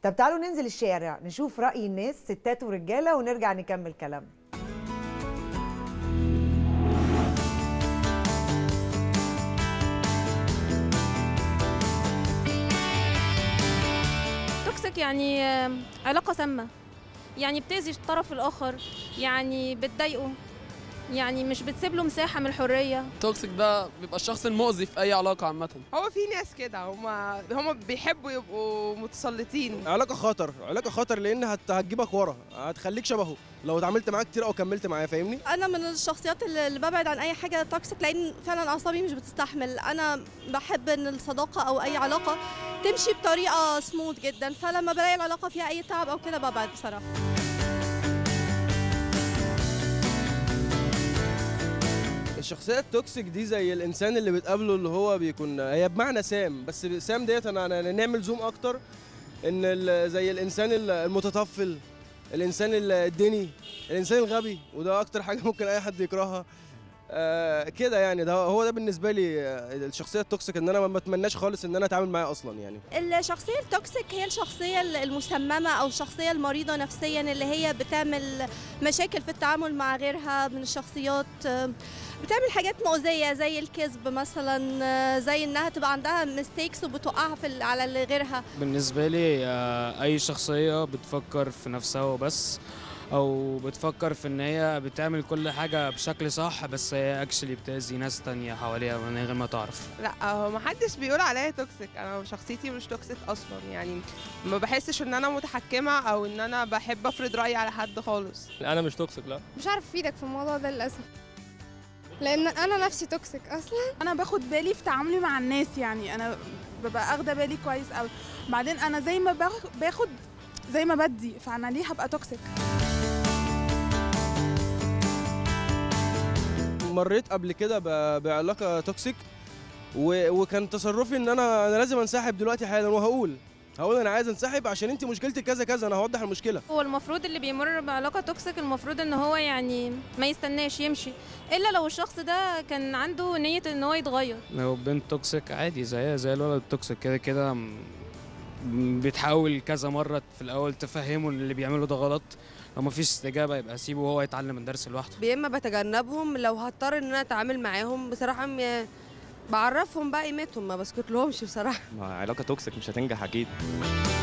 طب تعالوا ننزل الشارع نشوف راي الناس ستات ورجاله ونرجع نكمل كلامنا توكسيك يعني آه، علاقة سامة يعني بتأذي الطرف الآخر يعني بتضايقه يعني مش بتسيب له مساحة من الحرية توكسيك ده بيبقى الشخص المؤذي في اي علاقه عامه هو في ناس كده هما هما بيحبوا يبقوا متسلطين علاقه خطر علاقه خطر لان هت... هتجيبك ورا هتخليك شبهه لو اتعاملت معاه كتير او كملت معاه فاهمني انا من الشخصيات اللي اللي ببعد عن اي حاجه توكسيك لان فعلا اعصابي مش بتستحمل انا بحب ان الصداقه او اي علاقه تمشي بطريقه سموث جدا فلما بلاقي العلاقه فيها اي تعب او كده ببعد بصراحه الشخصيه التوكسيك دي زي الانسان اللي بتقابله اللي هو بيكون هي بمعنى سام بس سام ديت انا أنا نعمل زوم اكتر ان ال- زي الانسان ال- المتطفل الانسان ال- الدني الانسان الغبي وده اكتر حاجه ممكن اي حد يكرهها آه كده يعني ده هو ده بالنسبه لي آه، الشخصيه التوكسيك ان انا ما بتمناش خالص ان انا اتعامل معاه اصلا يعني الشخصيه التوكسيك هي الشخصيه المسممه او الشخصيه المريضه نفسيا اللي هي بتعمل مشاكل في التعامل مع غيرها من الشخصيات بتعمل حاجات مؤذيه زي الكذب مثلا زي انها تبقى عندها ميستيكس وبتوقعها في ال- على اللي غيرها بالنسبة لي آه، أي شخصية بتفكر في نفسها وبس أو بتفكر في إن هي بتعمل كل حاجة بشكل صح بس هي اكشلي بتأذي ناس تانية حواليها من غير ما تعرف لا هو محدش بيقول عليا توكسيك انا شخصيتي مش توكسيك اصلا يعني ما بحسش ان انا متحكمه او ان انا بحب افرض رايي على حد خالص انا مش توكسيك لا مش عارف افيدك في الموضوع ده للاسف لان انا نفسي توكسيك اصلا انا باخد بالي في تعاملي مع الناس يعني انا ببقى اخده بالي كويس قوي بعدين انا زي ما باخ- باخد زي ما بدي فانا ليه هبقى توكسيك مريت قبل كده ب- بعلاقه توكسيك و... وكان تصرفي ان انا انا لازم انسحب دلوقتي حالا وهقول هقول انا عايز انسحب عشان انت مشكلتك كذا كذا انا هوضح المشكله هو المفروض اللي بيمر بعلاقة توكسيك المفروض ان هو يعني ما يستناش يمشي الا لو الشخص ده كان عنده نية ان هو يتغير لو بنت توكسيك عادي زيها زي الولد التوكسيك كده كده م- بتحاول كذا مرة في الأول تفهمه إن اللي بيعمله ده غلط لو مفيش استجابة يبقى سيبه وهو يتعلم الدرس لوحده يا اما بتجنبهم لو هضطر ان انا اتعامل معاهم بصراحه م- بعرفهم بقى قيمتهم ما بسكت لهمش بصراحه علاقه توكسيك مش هتنجح اكيد